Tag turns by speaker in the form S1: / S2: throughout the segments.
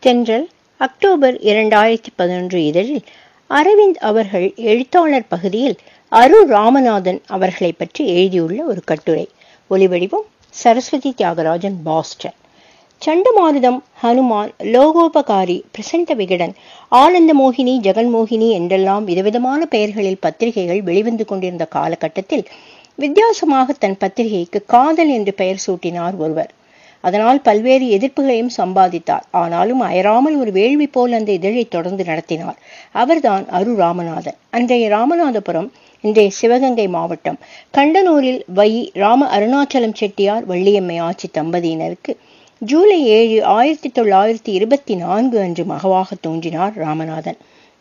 S1: தென்றல் அக்டோபர் இரண்டாயிரத்தி பதினொன்று இதழில் அரவிந்த் அவர்கள் எழுத்தாளர் பகுதியில் அரு ராமநாதன் அவர்களை பற்றி எழுதியுள்ள ஒரு கட்டுரை ஒலிவடிவம் சரஸ்வதி தியாகராஜன் பாஸ்டன் சண்டமாருதம் ஹனுமான் லோகோபகாரி பிரசண்ட விகடன் ஆனந்த மோகினி ஜெகன்மோகினி என்றெல்லாம் விதவிதமான பெயர்களில் பத்திரிகைகள் வெளிவந்து கொண்டிருந்த காலகட்டத்தில் வித்தியாசமாக தன் பத்திரிகைக்கு காதல் என்று பெயர் சூட்டினார் ஒருவர் அதனால் பல்வேறு எதிர்ப்புகளையும் சம்பாதித்தார் ஆனாலும் அயராமல் ஒரு வேள்வி போல் அந்த இதழை தொடர்ந்து நடத்தினார் அவர்தான் அரு ராமநாதன் அன்றைய ராமநாதபுரம் இன்றைய சிவகங்கை மாவட்டம் கண்டனூரில் வை ராம அருணாச்சலம் செட்டியார் வள்ளியம்மை ஆட்சி தம்பதியினருக்கு ஜூலை ஏழு ஆயிரத்தி தொள்ளாயிரத்தி இருபத்தி நான்கு அன்று மகவாக தோன்றினார் ராமநாதன்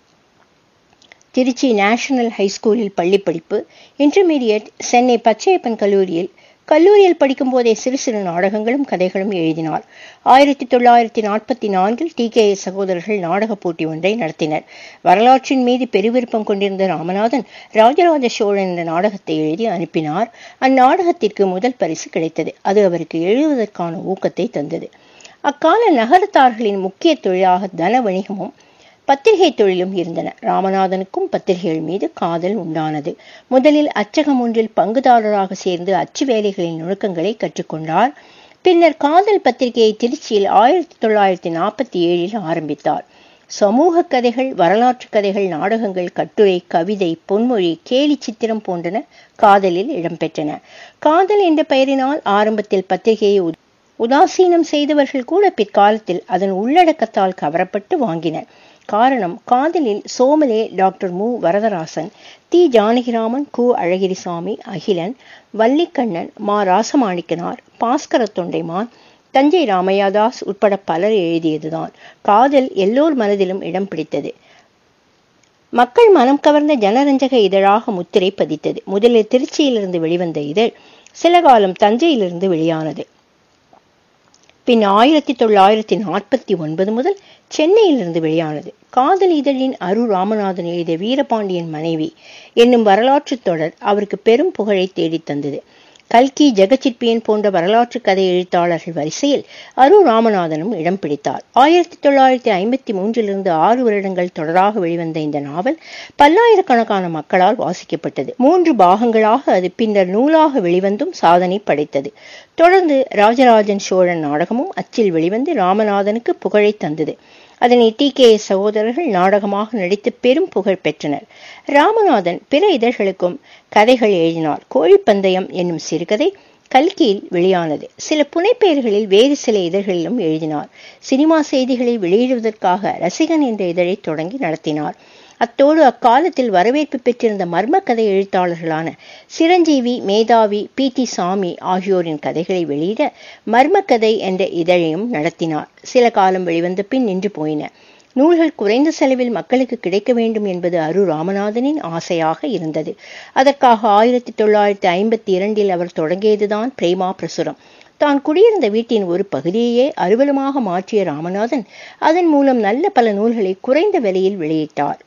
S1: திருச்சி நேஷனல் ஹைஸ்கூலில் பள்ளி படிப்பு இன்டர்மீடியட் சென்னை பச்சையப்பன் கல்லூரியில் கல்லூரியில் படிக்கும் போதே சிறு சிறு நாடகங்களும் கதைகளும் எழுதினார் ஆயிரத்தி தொள்ளாயிரத்தி நாற்பத்தி நான்கில் டி கே எஸ் சகோதரர்கள் நாடக போட்டி ஒன்றை நடத்தினர் வரலாற்றின் மீது பெருவிருப்பம் கொண்டிருந்த ராமநாதன் ராஜராஜ சோழன் என்ற நாடகத்தை எழுதி அனுப்பினார் அந்நாடகத்திற்கு முதல் பரிசு கிடைத்தது அது அவருக்கு எழுதுவதற்கான ஊக்கத்தை தந்தது அக்கால நகரத்தார்களின் முக்கிய தொழிலாக தன வணிகமும் பத்திரிகை தொழிலும் இருந்தன ராமநாதனுக்கும் பத்திரிகைகள் மீது காதல் உண்டானது முதலில் அச்சகம் ஒன்றில் பங்குதாரராக சேர்ந்து அச்சு வேலைகளின் நுணுக்கங்களை கற்றுக்கொண்டார் பின்னர் காதல் பத்திரிகையை திருச்சியில் ஆயிரத்தி தொள்ளாயிரத்தி நாற்பத்தி ஏழில் ஆரம்பித்தார் சமூக கதைகள் வரலாற்று கதைகள் நாடகங்கள் கட்டுரை கவிதை பொன்மொழி கேலி சித்திரம் போன்றன காதலில் இடம்பெற்றன காதல் என்ற பெயரினால் ஆரம்பத்தில் பத்திரிகையை உதாசீனம் செய்தவர்கள் கூட பிற்காலத்தில் அதன் உள்ளடக்கத்தால் கவரப்பட்டு வாங்கினர் காரணம் காதலில் சோமலே டாக்டர் மு வரதராசன் தி ஜானகிராமன் கு அழகிரிசாமி அகிலன் வள்ளிக்கண்ணன் மா ராசமாணிக்கனார் பாஸ்கர தொண்டைமான் தஞ்சை ராமையாதாஸ் உட்பட பலர் எழுதியதுதான் காதல் எல்லோர் மனதிலும் இடம் பிடித்தது மக்கள் மனம் கவர்ந்த ஜனரஞ்சக இதழாக முத்திரை பதித்தது முதலில் திருச்சியிலிருந்து வெளிவந்த இதழ் சில காலம் தஞ்சையிலிருந்து வெளியானது பின் ஆயிரத்தி தொள்ளாயிரத்தி நாற்பத்தி ஒன்பது முதல் சென்னையிலிருந்து வெளியானது காதல் இதழின் அரு ராமநாதன் எழுதிய வீரபாண்டியன் மனைவி என்னும் வரலாற்று தொடர் அவருக்கு பெரும் புகழை தேடித் தந்தது கல்கி ஜெகச்சிற்பியன் போன்ற வரலாற்று கதை எழுத்தாளர்கள் வரிசையில் அரு ராமநாதனும் இடம் பிடித்தார் ஆயிரத்தி தொள்ளாயிரத்தி ஐம்பத்தி மூன்றிலிருந்து ஆறு வருடங்கள் தொடராக வெளிவந்த இந்த நாவல் பல்லாயிரக்கணக்கான மக்களால் வாசிக்கப்பட்டது மூன்று பாகங்களாக அது பின்னர் நூலாக வெளிவந்தும் சாதனை படைத்தது தொடர்ந்து ராஜராஜன் சோழன் நாடகமும் அச்சில் வெளிவந்து ராமநாதனுக்கு புகழை தந்தது அதனை டி கே எஸ் சகோதரர்கள் நாடகமாக நடித்து பெரும் புகழ் பெற்றனர் ராமநாதன் பிற இதழ்களுக்கும் கதைகள் எழுதினார் கோழிப்பந்தயம் என்னும் சிறுகதை கல்கியில் வெளியானது சில புனைப்பெயர்களில் வேறு சில இதழ்களிலும் எழுதினார் சினிமா செய்திகளை வெளியிடுவதற்காக ரசிகன் என்ற இதழை தொடங்கி நடத்தினார் அத்தோடு அக்காலத்தில் வரவேற்பு பெற்றிருந்த மர்ம கதை எழுத்தாளர்களான சிரஞ்சீவி மேதாவி பி டி சாமி ஆகியோரின் கதைகளை வெளியிட மர்மக்கதை என்ற இதழையும் நடத்தினார் சில காலம் வெளிவந்த பின் நின்று போயின நூல்கள் குறைந்த செலவில் மக்களுக்கு கிடைக்க வேண்டும் என்பது அரு ராமநாதனின் ஆசையாக இருந்தது அதற்காக ஆயிரத்தி தொள்ளாயிரத்தி ஐம்பத்தி இரண்டில் அவர் தொடங்கியதுதான் பிரேமா பிரசுரம் தான் குடியிருந்த வீட்டின் ஒரு பகுதியையே அலுவலமாக மாற்றிய ராமநாதன் அதன் மூலம் நல்ல பல நூல்களை குறைந்த விலையில் வெளியிட்டார்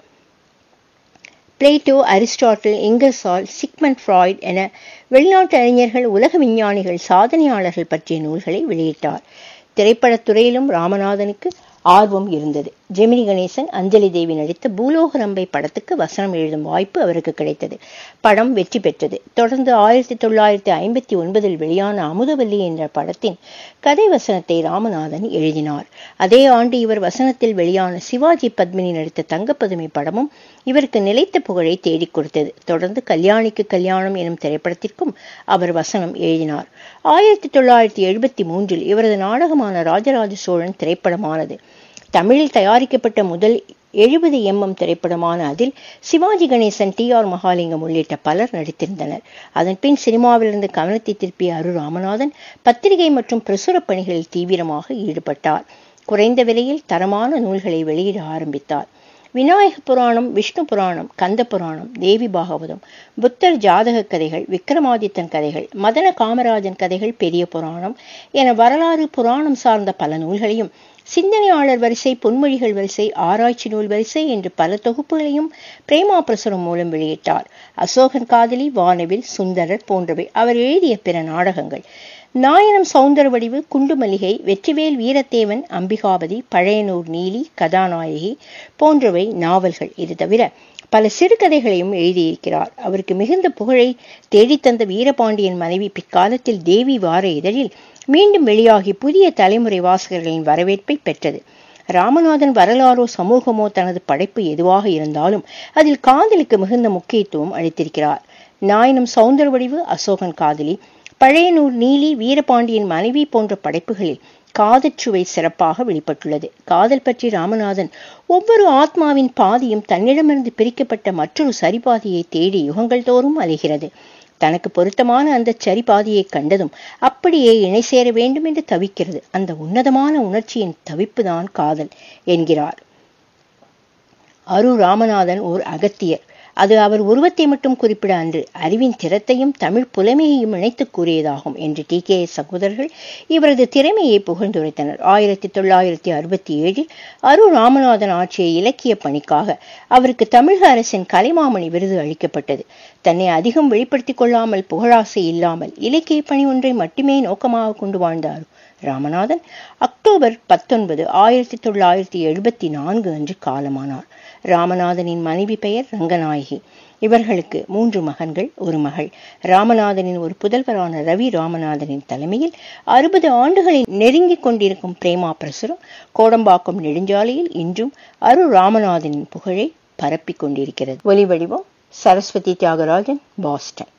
S1: Plato Aristotle Ingersoll Sigmund Freud என வெளிநாட்டு அறிஞர்கள் உலக விஞ்ஞானிகள் சாதனையாளர்கள் பற்றிய நூல்களை வெளியிட்டார் திரைப்படத்துறையிலும் ராமநாதனுக்கு ஆர்வம் இருந்தது ஜெமினி கணேசன் அஞ்சலி தேவி நடித்த பூலோக ரம்பை படத்துக்கு வசனம் எழுதும் வாய்ப்பு அவருக்கு கிடைத்தது படம் வெற்றி பெற்றது தொடர்ந்து ஆயிரத்தி தொள்ளாயிரத்தி ஐம்பத்தி ஒன்பதில் வெளியான அமுதவல்லி என்ற படத்தின் கதை வசனத்தை ராமநாதன் எழுதினார் அதே ஆண்டு இவர் வசனத்தில் வெளியான சிவாஜி பத்மினி நடித்த தங்கப்பதுமை படமும் இவருக்கு நிலைத்த புகழை தேடிக் கொடுத்தது தொடர்ந்து கல்யாணிக்கு கல்யாணம் எனும் திரைப்படத்திற்கும் அவர் வசனம் எழுதினார் ஆயிரத்தி தொள்ளாயிரத்தி எழுபத்தி மூன்றில் இவரது நாடகமான ராஜராஜ சோழன் திரைப்படமானது தமிழில் தயாரிக்கப்பட்ட முதல் எழுபது எம்எம் திரைப்படமான அதில் சிவாஜி கணேசன் டி ஆர் மகாலிங்கம் உள்ளிட்ட பலர் நடித்திருந்தனர் அதன் பின் சினிமாவிலிருந்து கவனத்தை திருப்பிய அரு ராமநாதன் பத்திரிகை மற்றும் பிரசுர பணிகளில் தீவிரமாக ஈடுபட்டார் குறைந்த விலையில் தரமான நூல்களை வெளியிட ஆரம்பித்தார் விநாயக புராணம் விஷ்ணு புராணம் கந்த புராணம் தேவி பாகவதம் புத்தர் ஜாதக கதைகள் விக்ரமாதித்தன் கதைகள் மதன காமராஜன் கதைகள் பெரிய புராணம் என வரலாறு புராணம் சார்ந்த பல நூல்களையும் சிந்தனையாளர் வரிசை பொன்மொழிகள் வரிசை ஆராய்ச்சி நூல் வரிசை என்று பல தொகுப்புகளையும் பிரேமா பிரசுரம் மூலம் வெளியிட்டார் அசோகன் காதலி வானவில் சுந்தரர் போன்றவை அவர் எழுதிய பிற நாடகங்கள் நாயனம் சௌந்தர வடிவு குண்டுமல்லிகை வெற்றிவேல் வீரத்தேவன் அம்பிகாபதி பழையனூர் நீலி கதாநாயகி போன்றவை நாவல்கள் இது தவிர பல சிறுகதைகளையும் எழுதியிருக்கிறார் அவருக்கு மிகுந்த புகழை தேடித்தந்த வீரபாண்டியன் மனைவி பிற்காலத்தில் தேவி வார இதழில் மீண்டும் வெளியாகி புதிய தலைமுறை வாசகர்களின் வரவேற்பை பெற்றது ராமநாதன் வரலாறோ சமூகமோ தனது படைப்பு எதுவாக இருந்தாலும் அதில் காதலுக்கு மிகுந்த முக்கியத்துவம் அளித்திருக்கிறார் நாயனம் சௌந்தர வடிவு அசோகன் காதலி பழையனூர் நீலி வீரபாண்டியன் மனைவி போன்ற படைப்புகளில் காதச்சுவை சிறப்பாக வெளிப்பட்டுள்ளது காதல் பற்றி ராமநாதன் ஒவ்வொரு ஆத்மாவின் பாதியும் தன்னிடமிருந்து பிரிக்கப்பட்ட மற்றொரு சரிபாதியை தேடி யுகங்கள் தோறும் அலைகிறது தனக்கு பொருத்தமான அந்த சரிபாதியை கண்டதும் அப்படியே இணை சேர வேண்டும் என்று தவிக்கிறது அந்த உன்னதமான உணர்ச்சியின் தவிப்புதான் காதல் என்கிறார் அரு ராமநாதன் ஓர் அகத்தியர் அது அவர் உருவத்தை மட்டும் குறிப்பிட அன்று அறிவின் திறத்தையும் தமிழ் புலமையையும் இணைத்து கூறியதாகும் என்று டி கே எஸ் சகோதரர்கள் இவரது திறமையை புகழ்ந்துரைத்தனர் ஆயிரத்தி தொள்ளாயிரத்தி அறுபத்தி ஏழில் அரு ராமநாதன் ஆற்றிய இலக்கிய பணிக்காக அவருக்கு தமிழக அரசின் கலைமாமணி விருது அளிக்கப்பட்டது தன்னை அதிகம் வெளிப்படுத்திக் கொள்ளாமல் புகழாசை இல்லாமல் இலக்கிய பணி ஒன்றை மட்டுமே நோக்கமாக கொண்டு வாழ்ந்தார் ராமநாதன் அக்டோபர் பத்தொன்பது ஆயிரத்தி தொள்ளாயிரத்தி எழுபத்தி நான்கு அன்று காலமானார் ராமநாதனின் மனைவி பெயர் ரங்கநாயகி இவர்களுக்கு மூன்று மகன்கள் ஒரு மகள் ராமநாதனின் ஒரு புதல்வரான ரவி ராமநாதனின் தலைமையில் அறுபது ஆண்டுகளை நெருங்கிக் கொண்டிருக்கும் பிரேமா பிரசுரம் கோடம்பாக்கம் நெடுஞ்சாலையில் இன்றும் அரு ராமநாதனின் புகழை பரப்பிக் கொண்டிருக்கிறது ஒலி வடிவம் சரஸ்வதி தியாகராஜன் பாஸ்டன்